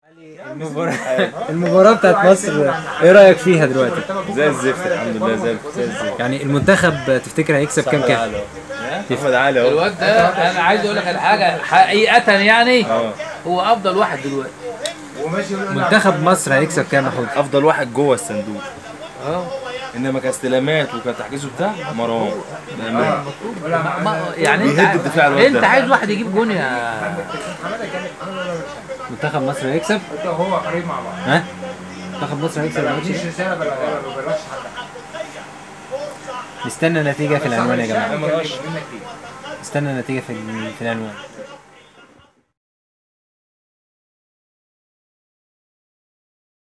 المباراة المباراة بتاعت مصر ايه رأيك فيها دلوقتي؟ زي الزفت الحمد لله زي زي الزفت يعني المنتخب تفتكر هيكسب كام كام؟ احمد علي اهو الواد ده انا عايز اقول لك على حاجه حقيقه يعني اه هو افضل واحد دلوقتي منتخب مصر هيكسب كام يا حوده؟ افضل واحد جوه الصندوق اه انما كاستلامات وكتحجيزه بتاع مروان بامانه ما- ما- يعني انت بيهد الدفاع الواد انت ده. عايز واحد يجيب جون يا منتخب مصر هيكسب؟ هو قريب مع بعض ها؟ منتخب مصر هيكسب الماتش مفيش ده؟ رساله بلا ما بلاش حد نستنى نتيجة في العنوان يا جماعة ايمن اشرف منك دي نستنى نتيجة في في العنوان